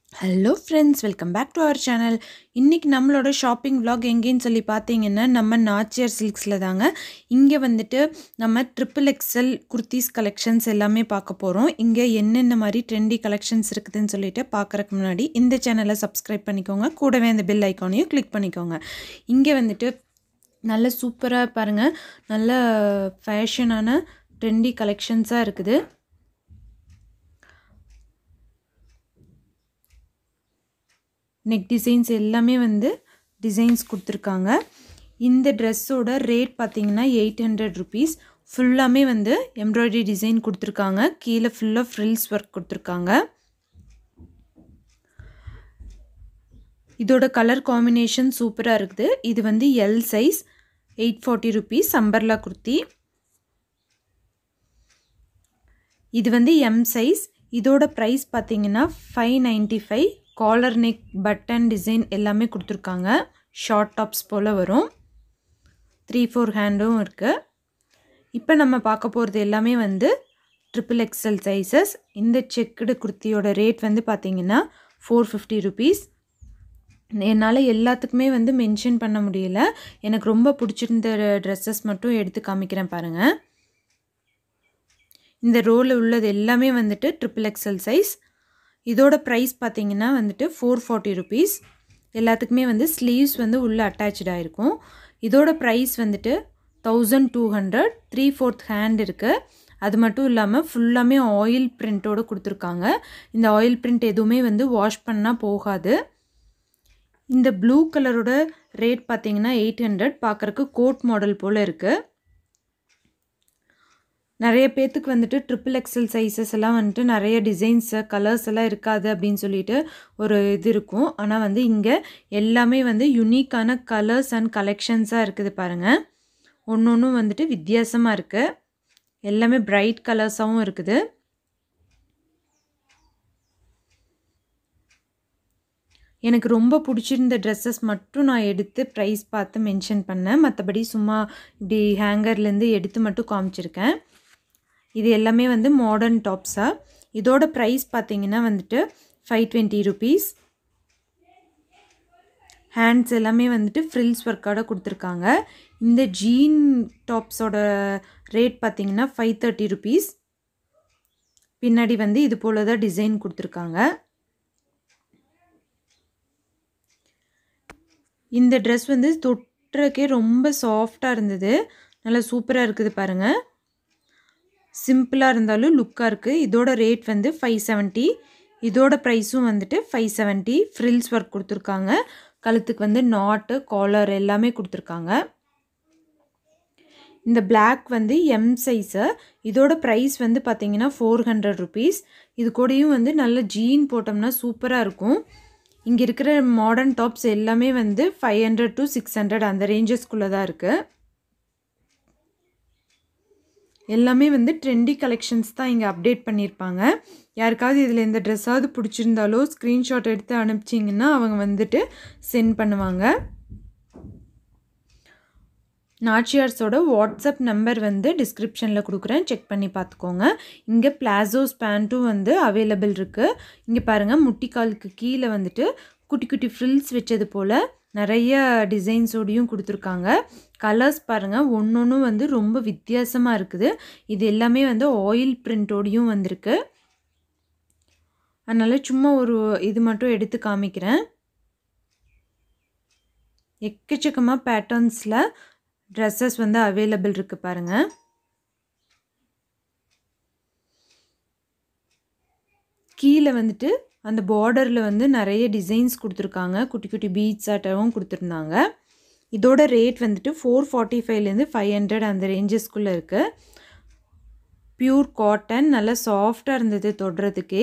hello friends welcome back to our channel இன்றைக்கி நம்மளோட shopping vlog எங்கேன்னு சொல்லி பார்த்தீங்கன்னா நம்ம நாச்சியார் சில்க்ஸில் தாங்க இங்கே வந்துட்டு நம்ம ட்ரிபிள் எக்ஸல் குர்த்திஸ் கலெக்ஷன்ஸ் எல்லாமே பார்க்க போகிறோம் இங்கே என்னென்ன மாதிரி ட்ரெண்டி கலெக்ஷன்ஸ் இருக்குதுன்னு சொல்லிட்டு பார்க்குறக்கு முன்னாடி இந்த சேனலை சப்ஸ்கிரைப் பண்ணிக்கோங்க கூடவே அந்த பெல் ஐக்கானையும் கிளிக் பண்ணிக்கோங்க இங்கே வந்துட்டு நல்ல சூப்பராக பாருங்கள் நல்ல ஃபேஷனான ட்ரெண்டி கலெக்ஷன்ஸாக இருக்குது நெக் டிசைன்ஸ் எல்லாமே வந்து டிசைன்ஸ் கொடுத்துருக்காங்க இந்த ட்ரெஸ்ஸோட ரேட் பார்த்தீங்கன்னா எயிட் ஹண்ட்ரட் ருபீஸ் ஃபுல்லாமே வந்து எம்ப்ராய்டரி டிசைன் கொடுத்துருக்காங்க கீழே ஃபுல்லாக ஃப்ரில்ஸ் ஒர்க் கொடுத்துருக்காங்க இதோட கலர் காம்பினேஷன் சூப்பராக இருக்குது இது வந்து L size eight forty rupees umbrella kurti இது வந்து எம் சைஸ் இதோட ப்ரைஸ் பார்த்தீங்கன்னா five ninety five collar neck button design எல்லாமே கொடுத்துருக்காங்க ஷார்ட் டாப்ஸ் போல் வரும் த்ரீ ஃபோர் ஹேண்டும் இருக்குது இப்போ நம்ம பார்க்க போகிறது எல்லாமே வந்து ட்ரிபிள் எக்ஸல் சைஸஸ் இந்த செக்குடு குர்த்தியோட ரேட் வந்து பார்த்திங்கன்னா ஃபோர் ஃபிஃப்டி ருபீஸ் என்னால் எல்லாத்துக்குமே வந்து மென்ஷன் பண்ண முடியல எனக்கு ரொம்ப பிடிச்சிருந்த ட்ரெஸ்ஸஸ் மட்டும் எடுத்து காமிக்கிறேன் பாருங்கள் இந்த ரோலில் உள்ளது எல்லாமே வந்துட்டு ட்ரிபிள் எக்ஸல் சைஸ் இதோட ப்ரைஸ் பார்த்தீங்கன்னா வந்துட்டு ஃபோர் ஃபார்ட்டி ருபீஸ் எல்லாத்துக்குமே வந்து ஸ்லீவ்ஸ் வந்து உள்ளே அட்டாச்சாக இருக்கும் இதோட ப்ரைஸ் வந்துட்டு thousand two hundred three fourth hand இருக்குது அது மட்டும் இல்லாமல் ஃபுல்லாமே ஆயில் பிரிண்ட்டோடு கொடுத்துருக்காங்க இந்த ஆயில் பிரிண்ட் எதுவுமே வந்து வாஷ் பண்ணால் போகாது இந்த ப்ளூ கலரோட ரேட் பார்த்தீங்கன்னா எயிட் ஹண்ட்ரட் பார்க்குறக்கு கோட் மாடல் போல் இருக்குது நிறைய பேர்த்துக்கு வந்துட்டு ட்ரிபிள் எக்ஸல் சைஸஸ் எல்லாம் வந்துட்டு நிறைய டிசைன்ஸு கலர்ஸ் எல்லாம் இருக்காது அப்படின்னு சொல்லிட்டு ஒரு இது இருக்கும் ஆனால் வந்து இங்கே எல்லாமே வந்து யுனிக்கான கலர்ஸ் அண்ட் கலெக்ஷன்ஸாக இருக்குது பாருங்கள் ஒன்று ஒன்றும் வந்துட்டு வித்தியாசமாக இருக்குது எல்லாமே பிரைட் கலர்ஸாகவும் இருக்குது எனக்கு ரொம்ப பிடிச்சிருந்த ட்ரெஸ்ஸஸ் மட்டும் நான் எடுத்து ப்ரைஸ் பார்த்து மென்ஷன் பண்ணேன் மற்றபடி சும்மா இப்படி ஹேங்கர்லேருந்து எடுத்து மட்டும் காமிச்சிருக்கேன் இது எல்லாமே வந்து மாடர்ன் டாப்ஸாக இதோட ப்ரைஸ் பார்த்தீங்கன்னா வந்துட்டு ஃபைவ் டுவெண்ட்டி ருபீஸ் ஹேண்ட்ஸ் எல்லாமே வந்துட்டு ஃப்ரில்ஸ் ஒர்க்கோட கொடுத்துருக்காங்க இந்த ஜீன் டாப்ஸோட ரேட் பார்த்தீங்கன்னா ஃபைவ் தேர்ட்டி ருபீஸ் பின்னாடி வந்து இது போல் தான் டிசைன் கொடுத்துருக்காங்க இந்த ட்ரெஸ் வந்து தொட்டுறக்கே ரொம்ப சாஃப்டாக இருந்தது நல்லா சூப்பராக இருக்குது பாருங்கள் சிம்பிளாக இருந்தாலும் லுக்காக இருக்குது இதோட ரேட் வந்து ஃபைவ் செவன்ட்டி இதோட ப்ரைஸும் வந்துட்டு ஃபைவ் செவன்ட்டி ஃப்ரில்ஸ் ஒர்க் கொடுத்துருக்காங்க கழுத்துக்கு வந்து நாட்டு காலர் எல்லாமே கொடுத்துருக்காங்க இந்த பிளாக் வந்து எம் சைஸு இதோட ப்ரைஸ் வந்து பார்த்திங்கன்னா ஃபோர் ஹண்ட்ரட் ருபீஸ் இது கூடயும் வந்து நல்ல ஜீன் போட்டோம்னா சூப்பராக இருக்கும் இங்கே இருக்கிற மாடர்ன் டாப்ஸ் எல்லாமே வந்து five hundred to six hundred அந்த ரேஞ்சஸ்குள்ளே தான் இருக்குது எல்லாமே வந்து ட்ரெண்டி கலெக்ஷன்ஸ் தான் இங்கே அப்டேட் பண்ணியிருப்பாங்க யாருக்காவது இதில் எந்த ட்ரெஸ்ஸாவது பிடிச்சிருந்தாலோ ஸ்க்ரீன்ஷாட் எடுத்து அனுப்பிச்சிங்கன்னா அவங்க வந்துட்டு சென்ட் பண்ணுவாங்க நாச்சியார்ஸோட வாட்ஸ்அப் நம்பர் வந்து டிஸ்கிரிப்ஷனில் கொடுக்குறேன் செக் பண்ணி பார்த்துக்கோங்க இங்கே பிளாசோஸ் பேண்ட்டும் வந்து அவைலபிள் இருக்குது இங்கே பாருங்கள் முட்டிக்காலுக்கு கீழே வந்துட்டு குட்டி குட்டி ஃப்ரில்ஸ் வச்சது போல் நிறைய டிசைன்ஸோடையும் கொடுத்துருக்காங்க கலர்ஸ் பாருங்கள் ஒன்று ஒன்று வந்து ரொம்ப வித்தியாசமாக இருக்குது இது எல்லாமே வந்து ஆயில் பிரிண்ட்டோடையும் வந்திருக்கு அதனால் சும்மா ஒரு இது மட்டும் எடுத்து காமிக்கிறேன் எக்கச்சக்கமாக பேட்டர்ன்ஸில் ட்ரெஸ்ஸஸ் வந்து அவைலபிள் இருக்குது பாருங்கள் கீழே வந்துட்டு அந்த பார்டரில் வந்து நிறைய டிசைன்ஸ் கொடுத்துருக்காங்க குட்டி குட்டி பீட்ஸ் ஆட்டவும் கொடுத்துருந்தாங்க இதோட ரேட் வந்துட்டு ஃபோர் ஃபார்ட்டி ஃபைவ்லேருந்து ஃபைவ் ஹண்ட்ரட் அந்த ரேஞ்சஸ்குள்ளே இருக்குது ப்யூர் காட்டன் நல்லா சாஃப்டாக இருந்தது தொடுறதுக்கே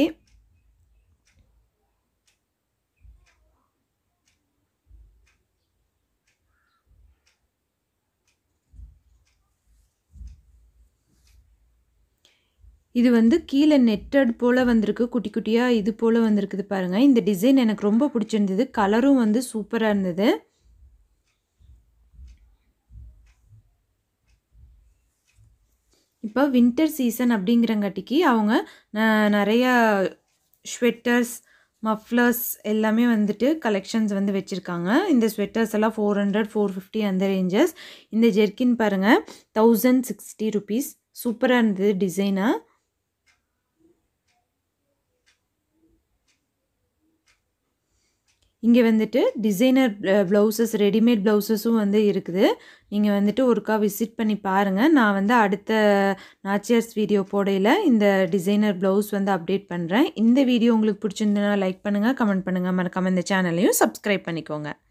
இது வந்து கீழே நெட்டட் போல் வந்திருக்கு குட்டி குட்டியாக இது போல் வந்திருக்குது பாருங்கள் இந்த டிசைன் எனக்கு ரொம்ப பிடிச்சிருந்தது கலரும் வந்து சூப்பராக இருந்தது இப்போ வின்டர் சீசன் அப்படிங்கிறங்காட்டிக்கு அவங்க ந- நிறையா ஸ்வெட்டர்ஸ் மஃப்ளர்ஸ் எல்லாமே வந்துட்டு கலெக்ஷன்ஸ் வந்து வச்சுருக்காங்க இந்த ஸ்வெட்டர்ஸ் எல்லாம் ஃபோர் ஹண்ட்ரட் ஃபோர் ஃபிஃப்டி அந்த ரேஞ்சஸ் இந்த ஜெர்கின் பாருங்கள் தௌசண்ட் சிக்ஸ்டி ருபீஸ் சூப்பராக இருந்தது டிசைனாக இங்கே வந்துட்டு டிசைனர் ப்ளவுசஸ் ரெடிமேட் ப்ளவுசஸும் வந்து இருக்குது நீங்கள் வந்துட்டு ஒருக்கா விசிட் பண்ணி பாருங்கள் நான் வந்து அடுத்த நாச்சியர்ஸ் வீடியோ போடையில் இந்த டிசைனர் ப்ளவுஸ் வந்து அப்டேட் பண்ணுறேன் இந்த வீடியோ உங்களுக்கு பிடிச்சிருந்ததுன்னா லைக் பண்ணுங்கள் கமெண்ட் பண்ணுங்கள் மறக்காமல் இந்த சேனலையும் சப்ஸ்கிரைப் பண்ணிக்கோங்க